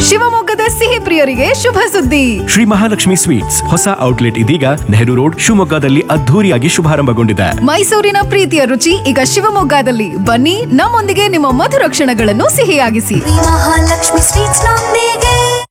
ಶಿವಮೊಗ್ಗದ ಸಿಹಿ ಪ್ರಿಯರಿಗೆ ಶುಭ ಸುದ್ದಿ ಶ್ರೀ ಮಹಾಲಕ್ಷ್ಮಿ ಸ್ವೀಟ್ಸ್ ಹೊಸ ಔಟ್ಲೆಟ್ ಇದೀಗ ನೆಹರು ರೋಡ್ ಶಿವಮೊಗ್ಗದಲ್ಲಿ ಅದ್ಧೂರಿಯಾಗಿ ಶುಭಾರಂಭಗೊಂಡಿದೆ ಮೈಸೂರಿನ ಪ್ರೀತಿಯ ರುಚಿ ಈಗ ಶಿವಮೊಗ್ಗದಲ್ಲಿ ಬನ್ನಿ ನಮ್ಮೊಂದಿಗೆ ನಿಮ್ಮ ಮಧುರ ಕ್ಷಣಗಳನ್ನು ಸಿಹಿಯಾಗಿಸಿ ಮಹಾಲಕ್ಷ್ಮಿ ಸ್ವೀಟ್ಸ್ ನೊಂದಿಗೆ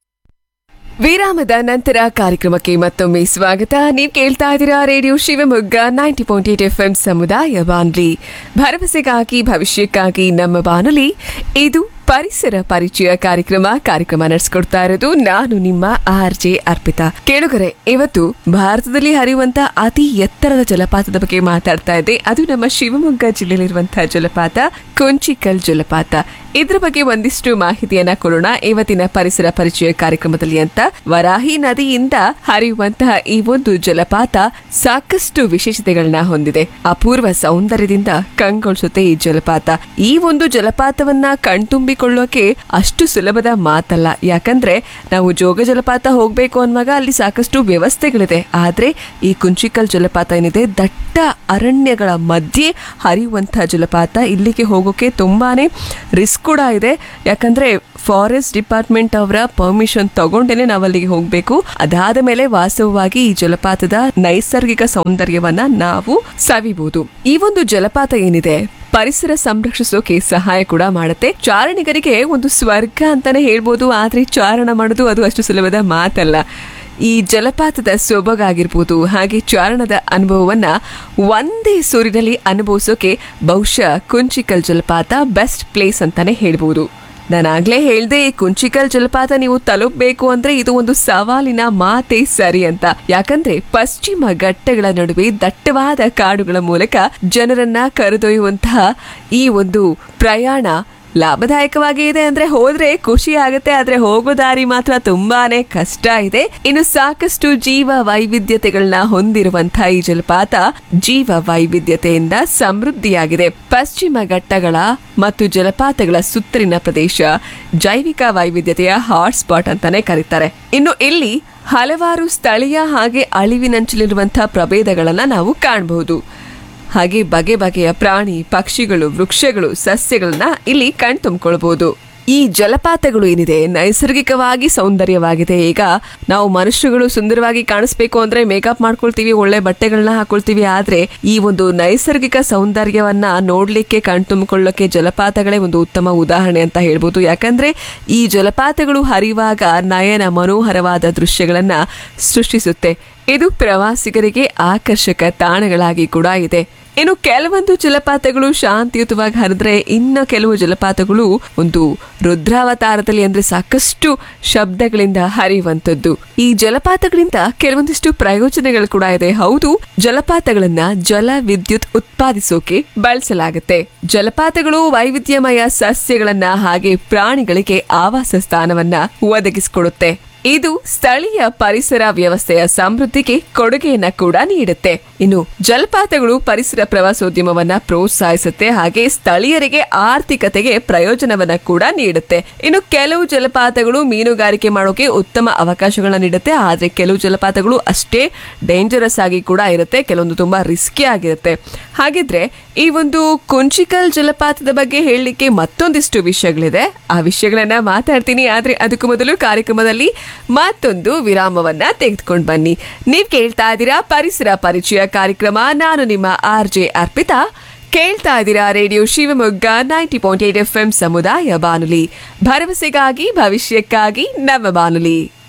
ವಿರಾಮದ ನಂತರ ಕಾರ್ಯಕ್ರಮಕ್ಕೆ ಮತ್ತೊಮ್ಮೆ ಸ್ವಾಗತ ನೀವು ಕೇಳ್ತಾ ಇದ್ದೀರಾ radio Shivamogga ninety point eight F M ಸಮುದಾಯ ಬಾನುಲಿ ಭರವಸೆಗಾಗಿ ಭವಿಷ್ಯಕ್ಕಾಗಿ ನಮ್ಮ ಬಾನುಲಿ ಇದು ಪರಿಸರ ಪರಿಚಯ ಕಾರ್ಯಕ್ರಮ ಕಾರ್ಯಕ್ರಮ ನಡೆಸ್ಕೊಡ್ತಾ ಇರೋದು ನಾನು ನಿಮ್ಮ ಆರ್ ಜೆ ಅರ್ಪಿತಾ ಕೇಳುಗರೆ ಇವತ್ತು ಭಾರತದಲ್ಲಿ ಹರಿಯುವಂತ ಅತಿ ಎತ್ತರದ ಜಲಪಾತದ ಬಗ್ಗೆ ಮಾತಾಡ್ತಾ ಇದ್ದೆ ಅದು ನಮ್ಮ ಶಿವಮೊಗ್ಗ ಜಿಲ್ಲೆಯಲ್ಲಿರುವಂತಹ ಜಲಪಾತ ಕೊಂಚಿಕಲ್ ಜಲಪಾತ ಇದ್ರ ಬಗ್ಗೆ ಒಂದಿಷ್ಟು ಮಾಹಿತಿಯನ್ನ ಕೊಡೋಣ ಇವತ್ತಿನ ಪರಿಸರ ಪರಿಚಯ ಕಾರ್ಯಕ್ರಮದಲ್ಲಿ ಅಂತ ವರಾಹಿ ನದಿಯಿಂದ ಹರಿಯುವಂತಹ ಈ ಒಂದು ಜಲಪಾತ ಸಾಕಷ್ಟು ವಿಶೇಷತೆಗಳನ್ನ ಹೊಂದಿದೆ ಅಪೂರ್ವ ಸೌಂದರ್ಯದಿಂದ ಕಂಗೊಳಿಸುತ್ತೆ ಈ ಜಲಪಾತ ಈ ಒಂದು ಜಲಪಾತವನ್ನ ಕಣ್ತುಂಬಿಕೊಳ್ಳೋಕೆ ಅಷ್ಟು ಸುಲಭದ ಮಾತಲ್ಲ ಯಾಕಂದ್ರೆ ನಾವು ಜೋಗ ಜಲಪಾತ ಹೋಗ್ಬೇಕು ಅನ್ನುವಾಗ ಅಲ್ಲಿ ಸಾಕಷ್ಟು ವ್ಯವಸ್ಥೆಗಳಿದೆ ಆದ್ರೆ ಈ ಕುಂಚಿಕಲ್ ಜಲಪಾತ ಏನಿದೆ ದಟ್ಟ ಅರಣ್ಯಗಳ ಮಧ್ಯೆ ಹರಿಯುವಂತಹ ಜಲಪಾತ ಇಲ್ಲಿಗೆ ಹೋಗೋಕೆ ತುಂಬಾನೇ ರಿಸ್ಕ್ ಕೂಡ ಇದೆ ಯಾಕಂದ್ರೆ ಫಾರೆಸ್ಟ್ ಡಿಪಾರ್ಟ್ಮೆಂಟ್ ಅವರ ಪರ್ಮಿಷನ್ ತಗೊಂಡೇನೆ ನಾವು ಅಲ್ಲಿಗೆ ಹೋಗ್ಬೇಕು ಅದಾದ ಮೇಲೆ ವಾಸ್ತವವಾಗಿ ಈ ಜಲಪಾತದ ನೈಸರ್ಗಿಕ ಸೌಂದರ್ಯವನ್ನ ನಾವು ಸವಿಬಹುದು ಈ ಒಂದು ಜಲಪಾತ ಏನಿದೆ ಪರಿಸರ ಸಂರಕ್ಷಿಸೋಕೆ ಸಹಾಯ ಕೂಡ ಮಾಡುತ್ತೆ ಚಾರಣಿಗರಿಗೆ ಒಂದು ಸ್ವರ್ಗ ಅಂತಾನೆ ಹೇಳ್ಬೋದು ಆದ್ರೆ ಚಾರಣ ಮಾಡೋದು ಅದು ಅಷ್ಟು ಸುಲಭದ ಮಾತಲ್ಲ ಈ ಜಲಪಾತದ ಸೊಬಗಾಗಿರ್ಬೋದು ಹಾಗೆ ಚಾರಣದ ಅನುಭವವನ್ನ ಒಂದೇ ಸೂರಿನಲ್ಲಿ ಅನುಭವಿಸೋಕೆ ಬಹುಶಃ ಕುಂಚಿಕಲ್ ಜಲಪಾತ ಬೆಸ್ಟ್ ಪ್ಲೇಸ್ ಅಂತಾನೆ ಹೇಳ್ಬೋದು ನಾನಾಗ್ಲೇ ಹೇಳ್ದೆ ಈ ಕುಂಚಿಕಲ್ ಜಲಪಾತ ನೀವು ತಲುಪಬೇಕು ಅಂದ್ರೆ ಇದು ಒಂದು ಸವಾಲಿನ ಮಾತೇ ಸರಿ ಅಂತ ಯಾಕಂದ್ರೆ ಪಶ್ಚಿಮ ಘಟ್ಟಗಳ ನಡುವೆ ದಟ್ಟವಾದ ಕಾಡುಗಳ ಮೂಲಕ ಜನರನ್ನ ಕರೆದೊಯ್ಯುವಂತಹ ಈ ಒಂದು ಪ್ರಯಾಣ ಲಾಭದಾಯಕವಾಗಿ ಇದೆ ಅಂದ್ರೆ ಹೋದ್ರೆ ಖುಷಿ ಆಗುತ್ತೆ ಆದ್ರೆ ಹೋಗೋ ದಾರಿ ಮಾತ್ರ ತುಂಬಾನೇ ಕಷ್ಟ ಇದೆ ಇನ್ನು ಸಾಕಷ್ಟು ಜೀವ ವೈವಿಧ್ಯತೆಗಳನ್ನ ಹೊಂದಿರುವಂತಹ ಈ ಜಲಪಾತ ಜೀವ ವೈವಿಧ್ಯತೆಯಿಂದ ಸಮೃದ್ಧಿಯಾಗಿದೆ ಪಶ್ಚಿಮ ಘಟ್ಟಗಳ ಮತ್ತು ಜಲಪಾತಗಳ ಸುತ್ತಲಿನ ಪ್ರದೇಶ ಜೈವಿಕ ವೈವಿಧ್ಯತೆಯ ಹಾಟ್ಸ್ಪಾಟ್ ಅಂತಾನೆ ಕರೀತಾರೆ ಇನ್ನು ಇಲ್ಲಿ ಹಲವಾರು ಸ್ಥಳೀಯ ಹಾಗೆ ಅಳಿವಿನಂಚಿಲಿರುವಂತಹ ಪ್ರಭೇದಗಳನ್ನ ನಾವು ಕಾಣಬಹುದು ಹಾಗೆ ಬಗೆ ಬಗೆಯ ಪ್ರಾಣಿ ಪಕ್ಷಿಗಳು ವೃಕ್ಷಗಳು ಸಸ್ಯಗಳನ್ನ ಇಲ್ಲಿ ಕಣ್ತುಂಬಿಕೊಳ್ಬಹುದು ಈ ಜಲಪಾತಗಳು ಏನಿದೆ ನೈಸರ್ಗಿಕವಾಗಿ ಸೌಂದರ್ಯವಾಗಿದೆ ಈಗ ನಾವು ಮನುಷ್ಯಗಳು ಸುಂದರವಾಗಿ ಕಾಣಿಸ್ಬೇಕು ಅಂದ್ರೆ ಮೇಕಪ್ ಮಾಡ್ಕೊಳ್ತೀವಿ ಒಳ್ಳೆ ಬಟ್ಟೆಗಳನ್ನ ಹಾಕೊಳ್ತೀವಿ ಆದ್ರೆ ಈ ಒಂದು ನೈಸರ್ಗಿಕ ಸೌಂದರ್ಯವನ್ನ ನೋಡ್ಲಿಕ್ಕೆ ಕಣ್ತುಂಬಿಕೊಳ್ಳೋಕೆ ಜಲಪಾತಗಳೇ ಒಂದು ಉತ್ತಮ ಉದಾಹರಣೆ ಅಂತ ಹೇಳ್ಬೋದು ಯಾಕಂದ್ರೆ ಈ ಜಲಪಾತಗಳು ಹರಿಯುವಾಗ ನಯನ ಮನೋಹರವಾದ ದೃಶ್ಯಗಳನ್ನ ಸೃಷ್ಟಿಸುತ್ತೆ ಇದು ಪ್ರವಾಸಿಗರಿಗೆ ಆಕರ್ಷಕ ತಾಣಗಳಾಗಿ ಕೂಡ ಇದೆ ಇನ್ನು ಕೆಲವೊಂದು ಜಲಪಾತಗಳು ಶಾಂತಿಯುತವಾಗಿ ಹರಿದ್ರೆ ಇನ್ನು ಕೆಲವು ಜಲಪಾತಗಳು ಒಂದು ರುದ್ರಾವತಾರದಲ್ಲಿ ಅಂದ್ರೆ ಸಾಕಷ್ಟು ಶಬ್ದಗಳಿಂದ ಹರಿಯುವಂತದ್ದು ಈ ಜಲಪಾತಗಳಿಂದ ಕೆಲವೊಂದಿಷ್ಟು ಪ್ರಯೋಜನಗಳು ಕೂಡ ಇದೆ ಹೌದು ಜಲಪಾತಗಳನ್ನ ಜಲ ವಿದ್ಯುತ್ ಉತ್ಪಾದಿಸೋಕೆ ಬಳಸಲಾಗುತ್ತೆ ಜಲಪಾತಗಳು ವೈವಿಧ್ಯಮಯ ಸಸ್ಯಗಳನ್ನ ಹಾಗೆ ಪ್ರಾಣಿಗಳಿಗೆ ಆವಾಸ ಸ್ಥಾನವನ್ನ ಒದಗಿಸಿಕೊಡುತ್ತೆ ಇದು ಸ್ಥಳೀಯ ಪರಿಸರ ವ್ಯವಸ್ಥೆಯ ಸಮೃದ್ಧಿಗೆ ಕೊಡುಗೆಯನ್ನ ಕೂಡ ನೀಡುತ್ತೆ ಇನ್ನು ಜಲಪಾತಗಳು ಪರಿಸರ ಪ್ರವಾಸೋದ್ಯಮವನ್ನ ಪ್ರೋತ್ಸಾಹಿಸುತ್ತೆ ಹಾಗೆ ಸ್ಥಳೀಯರಿಗೆ ಆರ್ಥಿಕತೆಗೆ ಪ್ರಯೋಜನವನ್ನ ಕೂಡ ನೀಡುತ್ತೆ ಇನ್ನು ಕೆಲವು ಜಲಪಾತಗಳು ಮೀನುಗಾರಿಕೆ ಮಾಡೋಕೆ ಉತ್ತಮ ಅವಕಾಶಗಳನ್ನ ನೀಡುತ್ತೆ ಆದ್ರೆ ಕೆಲವು ಜಲಪಾತಗಳು ಅಷ್ಟೇ ಡೇಂಜರಸ್ ಆಗಿ ಕೂಡ ಇರುತ್ತೆ ಕೆಲವೊಂದು ತುಂಬಾ ರಿಸ್ಕಿ ಆಗಿರುತ್ತೆ ಹಾಗಿದ್ರೆ ಈ ಒಂದು ಕುಂಚಿಕಲ್ ಜಲಪಾತದ ಬಗ್ಗೆ ಹೇಳಲಿಕ್ಕೆ ಮತ್ತೊಂದಿಷ್ಟು ವಿಷಯಗಳಿದೆ ಆ ವಿಷಯಗಳನ್ನ ಮಾತಾಡ್ತೀನಿ ಆದ್ರೆ ಅದಕ್ಕೂ ಮೊದಲು ಕಾರ್ಯಕ್ರಮದಲ್ಲಿ ಮತ್ತೊಂದು ವಿರಾಮವನ್ನ ತೆಗೆದುಕೊಂಡು ಬನ್ನಿ ನೀವ್ ಕೇಳ್ತಾ ಇದ್ದೀರಾ ಪರಿಸರ ಪರಿಚಯ ಕಾರ್ಯಕ್ರಮ ನಾನು ನಿಮ್ಮ ಆರ್ ಜೆ ಅರ್ಪಿತಾ ಕೇಳ್ತಾ ಇದ್ದೀರಾ radio Shivamogga ninety point eight F M ಸಮುದಾಯ ಬಾನುಲಿ ಭರವಸೆಗಾಗಿ ಭವಿಷ್ಯಕ್ಕಾಗಿ ನಮ್ಮ ಬಾನುಲಿ